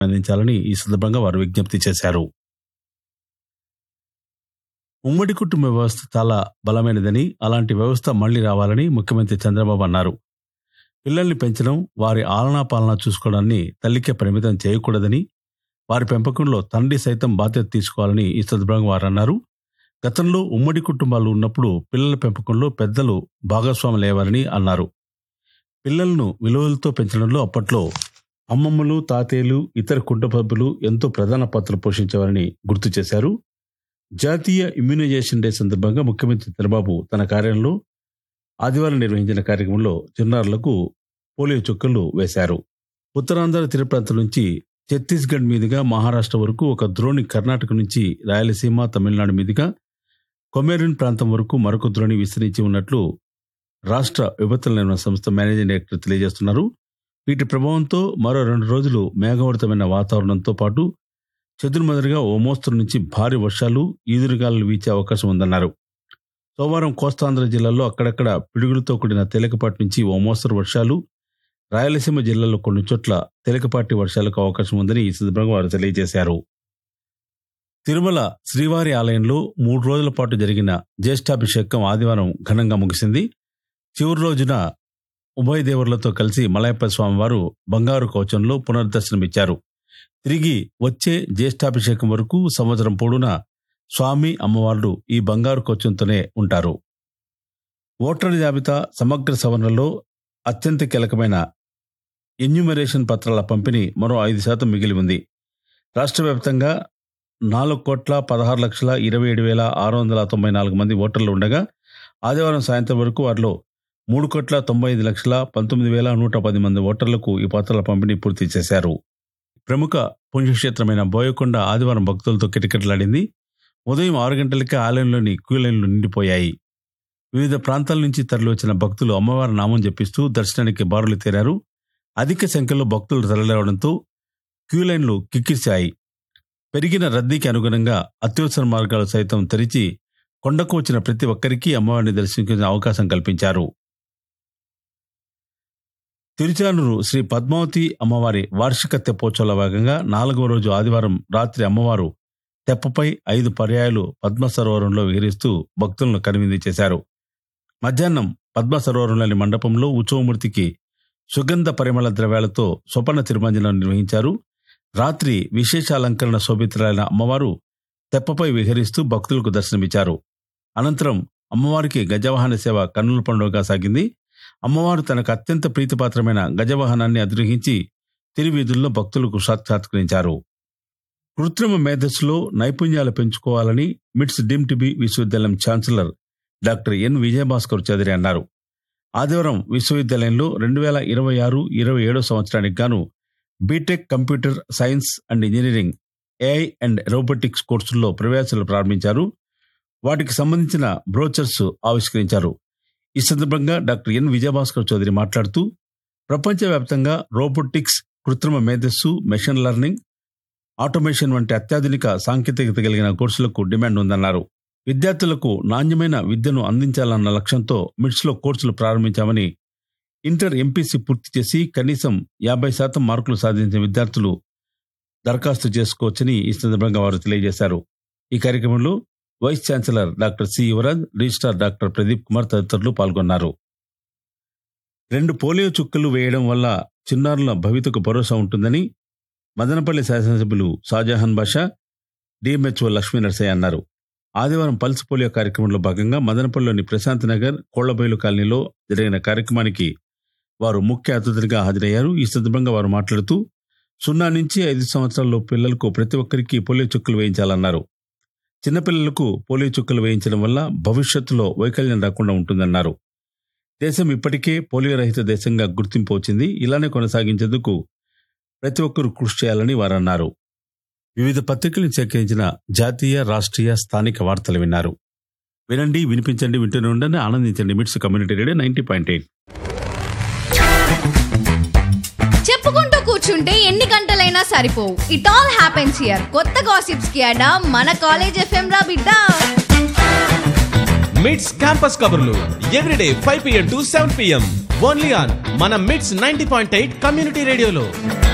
అందించాలని ఈ సందర్భంగా వారు విజ్ఞప్తి చేశారు ఉమ్మడి కుటుంబ వ్యవస్థ చాలా బలమైనదని అలాంటి వ్యవస్థ మళ్లీ రావాలని ముఖ్యమంత్రి చంద్రబాబు అన్నారు పిల్లల్ని పెంచడం వారి ఆలనా పాలన చూసుకోవడాన్ని తల్లికే పరిమితం చేయకూడదని వారి పెంపకంలో తండ్రి సైతం బాధ్యత తీసుకోవాలని ఈ సందర్భంగా వారు అన్నారు గతంలో ఉమ్మడి కుటుంబాలు ఉన్నప్పుడు పిల్లల పెంపకంలో పెద్దలు భాగస్వాములు లేవాలని అన్నారు పిల్లలను విలువలతో పెంచడంలో అప్పట్లో అమ్మమ్మలు తాతయ్యలు ఇతర కుటుంబ సభ్యులు ఎంతో ప్రధాన పాత్ర పోషించేవారని గుర్తు చేశారు జాతీయ ఇమ్యునైజేషన్ డే సందర్భంగా ముఖ్యమంత్రి చంద్రబాబు తన కార్యాలయంలో ఆదివారం నిర్వహించిన కార్యక్రమంలో చిన్నారులకు పోలియో చుక్కలు వేశారు ఉత్తరాంధ్ర తీర ప్రాంతం నుంచి ఛత్తీస్గఢ్ మీదుగా మహారాష్ట్ర వరకు ఒక ద్రోణి కర్ణాటక నుంచి రాయలసీమ తమిళనాడు మీదుగా కొమేరిన్ ప్రాంతం వరకు మరొక ద్రోణి విస్తరించి ఉన్నట్లు రాష్ట్ర విపత్తుల నిర్వహణ సంస్థ మేనేజింగ్ డైరెక్టర్ తెలియజేస్తున్నారు వీటి ప్రభావంతో మరో రెండు రోజులు మేఘావృతమైన వాతావరణంతో పాటు చెదురుమదురుగా ఓ మోస్తరు నుంచి భారీ వర్షాలు ఈదురుగాలు వీచే అవకాశం ఉందన్నారు సోమవారం కోస్తాంధ్ర జిల్లాలో అక్కడక్కడ పిడుగులతో కూడిన తేలికపాటి నుంచి ఓ మోస్తరు వర్షాలు రాయలసీమ జిల్లాలో కొన్ని చోట్ల తేలికపాటి వర్షాలకు అవకాశం ఉందని ఈ సందర్భంగా వారు తెలియజేశారు తిరుమల శ్రీవారి ఆలయంలో మూడు రోజుల పాటు జరిగిన జ్యేష్ఠాభిషేకం ఆదివారం ఘనంగా ముగిసింది చివరి రోజున ఉభయ దేవుళ్లతో కలిసి మలయప్ప స్వామివారు బంగారు కవచంలో పునర్దర్శనమిచ్చారు తిరిగి వచ్చే జ్యేష్ఠాభిషేకం వరకు సంవత్సరం పొడవునా స్వామి అమ్మవార్లు ఈ బంగారు కవచంతోనే ఉంటారు ఓటర్ల జాబితా సమగ్ర సవరణలో అత్యంత కీలకమైన ఎన్యూమరేషన్ పత్రాల పంపిణీ మరో ఐదు శాతం మిగిలి ఉంది రాష్ట్ర వ్యాప్తంగా నాలుగు కోట్ల పదహారు లక్షల ఇరవై ఏడు వేల ఆరు వందల తొంభై నాలుగు మంది ఓటర్లు ఉండగా ఆదివారం సాయంత్రం వరకు వారిలో మూడు కోట్ల తొంభై ఐదు లక్షల పంతొమ్మిది వేల నూట పది మంది ఓటర్లకు ఈ పత్రాల పంపిణీ పూర్తి చేశారు ప్రముఖ పుణ్యక్షేత్రమైన బోయకొండ ఆదివారం భక్తులతో కిటకిటలాడింది ఉదయం ఆరు గంటలకే ఆలయంలోని క్యూ లైన్లు నిండిపోయాయి వివిధ ప్రాంతాల నుంచి తరలివచ్చిన భక్తులు అమ్మవారి నామం జపిస్తూ దర్శనానికి బారులు తీరారు అధిక సంఖ్యలో భక్తులు తరలిరావడంతో క్యూ లైన్లు కిక్కిర్చాయి పెరిగిన రద్దీకి అనుగుణంగా అత్యవసర మార్గాలు సైతం తెరిచి కొండకు వచ్చిన ప్రతి ఒక్కరికి అమ్మవారిని దర్శించుకునే అవకాశం కల్పించారు తిరుచానూరు శ్రీ పద్మావతి అమ్మవారి వార్షిక తెప్పోత్సవంలో భాగంగా నాలుగవ రోజు ఆదివారం రాత్రి అమ్మవారు తెప్పపై ఐదు పర్యాయాలు పద్మ సరోవరంలో విహరిస్తూ భక్తులను కనువిందు చేశారు మధ్యాహ్నం పద్మ సరోవరంలోని మండపంలో ఉత్సవమూర్తికి సుగంధ పరిమళ ద్రవ్యాలతో స్వపన తిరుమంజనం నిర్వహించారు రాత్రి విశేష అలంకరణ శోభితులైన అమ్మవారు తెప్పపై విహరిస్తూ భక్తులకు దర్శనమిచ్చారు అనంతరం అమ్మవారికి గజవాహన సేవ కన్నుల పండుగగా సాగింది అమ్మవారు తనకు అత్యంత ప్రీతిపాత్రమైన గజవాహనాన్ని అధిరోహించి తిరువీధుల్లో భక్తులకు సాక్షాత్కరించారు కృత్రిమ మేధస్సులో నైపుణ్యాలు పెంచుకోవాలని మిట్స్ డిమ్ టిబి విశ్వవిద్యాలయం chancellor doctor N Vijayabhaskar Chowdary అన్నారు ఆదివారం విశ్వవిద్యాలయంలో రెండు వేల ఇరవై ఆరు ఇరవై ఏడో సంవత్సరానికి గాను BTech computer science and engineering AI and robotics కోర్సుల్లో ప్రవేశాలు ప్రారంభించారు వాటికి సంబంధించిన బ్రోచర్స్ ఆవిష్కరించారు ఈ సందర్భంగా డాక్టర్ ఎన్ విజయభాస్కర్ చౌదరి మాట్లాడుతూ ప్రపంచవ్యాప్తంగా రోబోటిక్స్ కృత్రిమ మేధస్సు మెషిన్ లెర్నింగ్ ఆటోమేషన్ వంటి అత్యాధునిక సాంకేతికత కలిగిన కోర్సులకు డిమాండ్ ఉందన్నారు విద్యార్థులకు నాణ్యమైన విద్యను అందించాలన్న లక్ష్యంతో మిడ్స్లో కోర్సులు ప్రారంభించామని ఇంటర్ ఎంపీసీ పూర్తి చేసి కనీసం యాభై శాతం మార్కులు సాధించిన విద్యార్థులు దరఖాస్తు చేసుకోవచ్చని ఈ సందర్భంగా వారు తెలియజేశారు ఈ కార్యక్రమంలో vice chancellor doctor C Yuvaraj registrar doctor Pradeep Kumar తదితరులు పాల్గొన్నారు రెండు పోలియో చుక్కలు వేయడం వల్ల చిన్నారుల భవితకు భరోసా ఉంటుందని మదనపల్లి శాసనసభ్యులు షాజహాన్ బాషా డిఎంహెచ్ఓ లక్ష్మీ నరసయ్య అన్నారు ఆదివారం పల్స్ పోలియో కార్యక్రమంలో భాగంగా మదనపల్లిలోని ప్రశాంత్ నగర్ కోళ్లబైలు కాలనీలో జరిగిన కార్యక్రమానికి వారు ముఖ్య అతిథులుగా హాజరయ్యారు ఈ సందర్భంగా వారు మాట్లాడుతూ సున్నా నుంచి ఐదు సంవత్సరాల పిల్లలకు ప్రతి ఒక్కరికి పోలియో చుక్కలు వేయించాలన్నారు చిన్నపిల్లలకు పోలియో చుక్కలు వేయించడం వల్ల భవిష్యత్తులో వైకల్యం రాకుండా ఉంటుందన్నారు దేశం ఇప్పటికే పోలియో రహిత దేశంగా గుర్తింపు వచ్చింది ఇలానే కొనసాగించేందుకు ప్రతి ఒక్కరూ కృషి చేయాలని వారన్నారు వివిధ పత్రికలను సేకరించిన జాతీయ రాష్ట్రీయ స్థానిక వార్తలు విన్నారు వినండి వినిపించండి వింటూనే ఉండండి ఆనందించండి MITS community radio ninety point eight చెప్పుకుంటూ కూర్చుంటే ఎన్ని గంటలైనా సరిపోవు ఇట్ ఆల్ హ్యాపెన్స్ హియర్ కొత్త గాసిప్స్ కి అడా మన కాలేజ్ ఎఫ్ఎం రా బిడ్డ మిడ్స్ క్యాంపస్ కబుర్లు everyday five PM to seven PM only on మన MITS ninety point eight community రేడియోలో